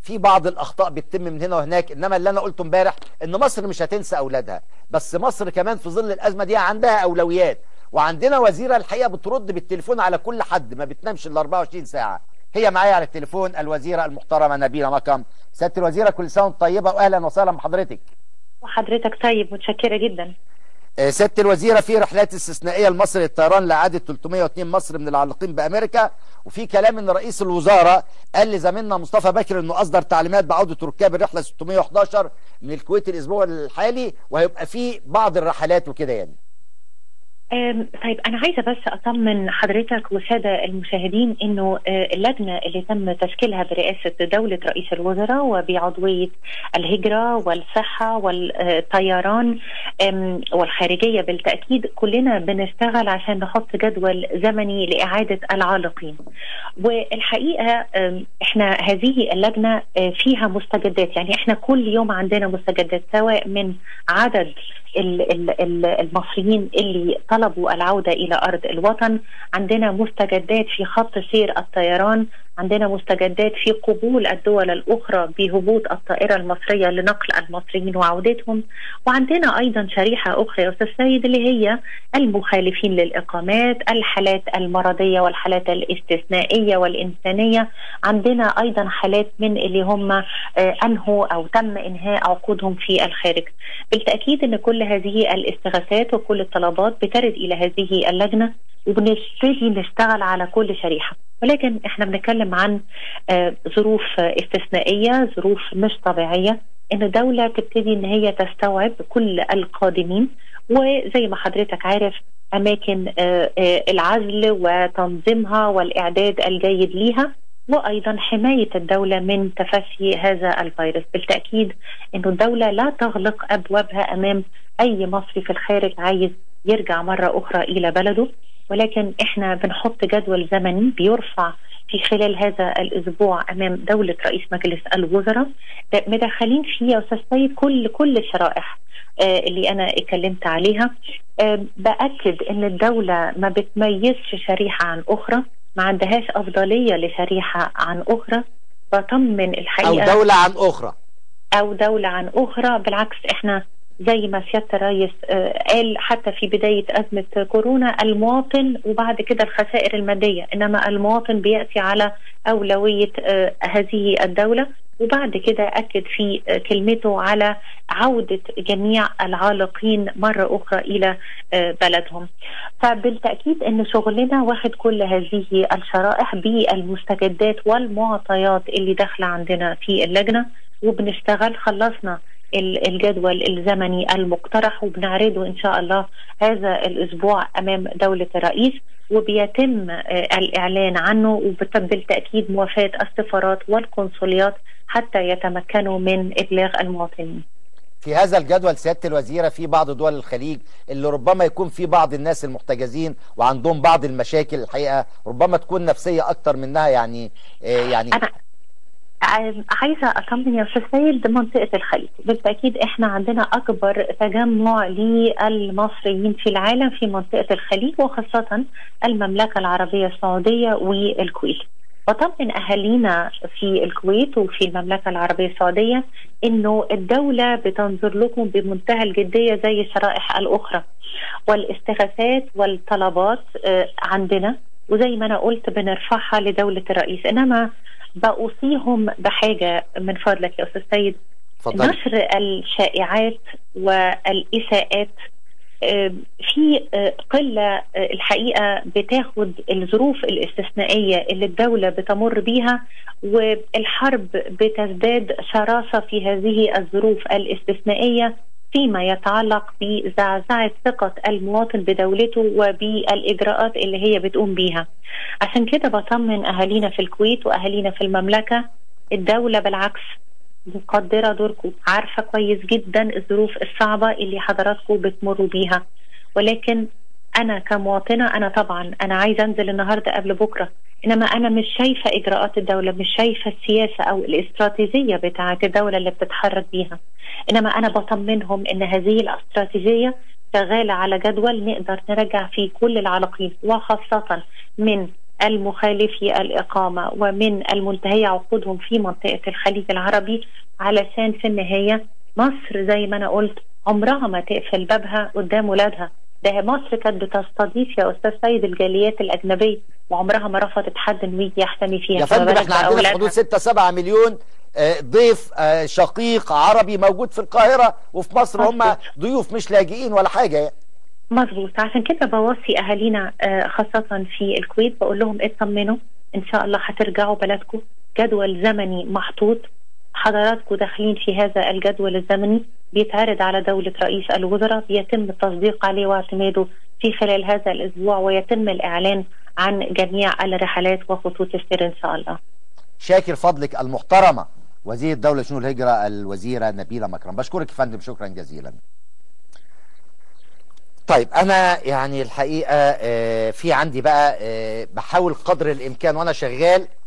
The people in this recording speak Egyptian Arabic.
في بعض الاخطاء بتتم من هنا وهناك انما اللي انا قلته امبارح ان مصر مش هتنسى اولادها بس مصر كمان في ظل الازمه دي عندها اولويات وعندنا وزيره الحقيقه بترد بالتليفون على كل حد ما بتنامش الا 24 ساعه هي معايا على التليفون الوزيره المحترمه نبيله مكرم سياده الوزيره كل سنه وانت طيبه واهلا وسهلا بحضرتك وحضرتك طيب متشكره جدا آه، سياده الوزيره في رحلات استثنائيه لمصر للطيران لاعاده 302 مصر من العالقين بامريكا وفي كلام ان رئيس الوزاره قال لزميلنا مصطفى بكر انه اصدر تعليمات بعوده ركاب الرحله 611 من الكويت الاسبوع الحالي وهيبقى في بعض الرحلات وكده يعني أم، طيب أنا عايزة بس أطمن حضرتك والسادة المشاهدين إنه آه، اللجنة اللي تم تشكيلها برئاسة دولة رئيس الوزراء وبعضوية الهجرة والصحة والطيران أم، والخارجية بالتأكيد كلنا بنشتغل عشان نحط جدول زمني لإعادة العالقين والحقيقة أم، إحنا هذه اللجنة آه، فيها مستجدات يعني إحنا كل يوم عندنا مستجدات سواء من عدد ال- ال- ال- المصريين اللي طلبوا العودة إلى أرض الوطن عندنا مستجدات في خط سير الطيران عندنا مستجدات في قبول الدول الأخرى بهبوط الطائرة المصرية لنقل المصريين وعودتهم وعندنا أيضا شريحة أخرى يا أستاذ سيد اللي هي المخالفين للإقامات الحالات المرضية والحالات الاستثنائية والإنسانية عندنا أيضا حالات من اللي هم آه، أنهوا أو تم إنهاء عقودهم في الخارج بالتأكيد أن كل هذه الاستغاثات وكل الطلبات بترد إلى هذه اللجنة وبنبتدي نشتغل على كل شريحة ولكن احنا بنتكلم عن آه، ظروف آه، استثنائية ظروف مش طبيعية ان الدولة تبتدي ان هي تستوعب كل القادمين وزي ما حضرتك عارف اماكن آه، آه، العزل وتنظيمها والاعداد الجيد ليها وايضا حمايه الدوله من تفشي هذا الفيروس بالتاكيد انه الدوله لا تغلق ابوابها امام اي مصري في الخارج عايز يرجع مره اخرى الى بلده ولكن احنا بنحط جدول زمني بيرفع في خلال هذا الاسبوع امام دوله رئيس مجلس الوزراء ده مدخلين فيه يا استاذ سيد كل كل الشرائح آه، اللي انا اتكلمت عليها آه، باكد ان الدوله ما بتميزش شريحه عن اخرى ما عندهاش افضليه لشريحه عن اخرى بطمن او الحقيقه دوله عن اخرى او دوله عن اخرى بالعكس احنا زي ما سياده الرئيس آه، قال حتى في بدايه ازمه كورونا المواطن وبعد كده الخسائر الماديه انما المواطن بياتي على اولويه آه، هذه الدوله وبعد كده اكد في آه، كلمته على عوده جميع العالقين مره اخرى الى آه، بلدهم. فبالتاكيد ان شغلنا واخد كل هذه الشرائح بالمستجدات والمعطيات اللي داخله عندنا في اللجنه وبنشتغل خلصنا ال- الجدول الزمني المقترح وبنعرضه ان شاء الله هذا الاسبوع امام دوله الرئيس وبيتم آه، الاعلان عنه وبالتاكيد موافاه السفارات والقنصليات حتى يتمكنوا من ابلاغ المواطنين. في هذا الجدول سياده الوزيره في بعض دول الخليج اللي ربما يكون في بعض الناس المحتجزين وعندهم بعض المشاكل الحقيقه ربما تكون نفسيه اكتر منها يعني آه، يعني انا عايز- عايزه اطمن يا استاذ سيد منطقه الخليج بالتاكيد احنا عندنا اكبر تجمع للمصريين في العالم في منطقه الخليج وخاصه المملكه العربيه السعوديه والكويت بطمن اهالينا في الكويت وفي المملكه العربيه السعوديه انه الدوله بتنظر لكم بمنتهى الجديه زي الشرائح الاخرى والاستغاثات والطلبات آه، عندنا وزي ما انا قلت بنرفعها لدوله الرئيس انما بأوصيهم بحاجة من فضلك يا أستاذ سيد اتفضلي نشر الشائعات والإساءات آه، في آه، قلة آه، الحقيقة بتاخد الظروف الاستثنائية اللي الدولة بتمر بيها والحرب بتزداد شراسة في هذه الظروف الاستثنائية فيما يتعلق بزعزعة ثقة المواطن بدولته وبالإجراءات اللي هي بتقوم بيها عشان كده بطمن أهالينا في الكويت وأهالينا في المملكة الدولة بالعكس مقدرة دوركم عارفة كويس جدا الظروف الصعبة اللي حضراتكم بتمروا بيها ولكن أنا كمواطنة أنا طبعا أنا عايزة أنزل النهاردة قبل بكرة إنما أنا مش شايفة إجراءات الدولة مش شايفة السياسة أو الاستراتيجية بتاعة الدولة اللي بتتحرك بيها إنما أنا بطمنهم إن هذه الاستراتيجية شغالة على جدول نقدر نرجع فيه كل العلاقين وخاصة من المخالفي الإقامة ومن المنتهي عقودهم في منطقة الخليج العربي علشان في النهاية مصر زي ما أنا قلت عمرها ما تقفل بابها قدام ولادها ده مصر كانت بتستضيف يا أستاذ سيد الجاليات الأجنبية وعمرها ما رفضت حد إنه يجي يحتمي فيها يا فما فندم بالك احنا عندنا في بأولادها. حدود 6 7 مليون آه، ضيف آه، شقيق عربي موجود في القاهرة وفي مصر هم مظبوط. ضيوف مش لاجئين ولا حاجة يعني. مظبوط عشان كده بوصي اهالينا آه، خاصه في الكويت بقول لهم اطمنوا ان شاء الله هترجعوا بلدكم جدول زمني محطوط حضراتكم داخلين في هذا الجدول الزمني بيتعرض على دولة رئيس الوزراء بيتم التصديق عليه واعتماده في خلال هذا الأسبوع ويتم الإعلان عن جميع الرحلات وخطوط السير إن شاء الله شاكر فضلك المحترمة وزير الدولة شؤون الهجرة الوزيرة نبيلة مكرم بشكرك يا فندم شكرا جزيلا طيب انا يعني الحقيقة آه، في عندي بقى آه، بحاول قدر الامكان وانا شغال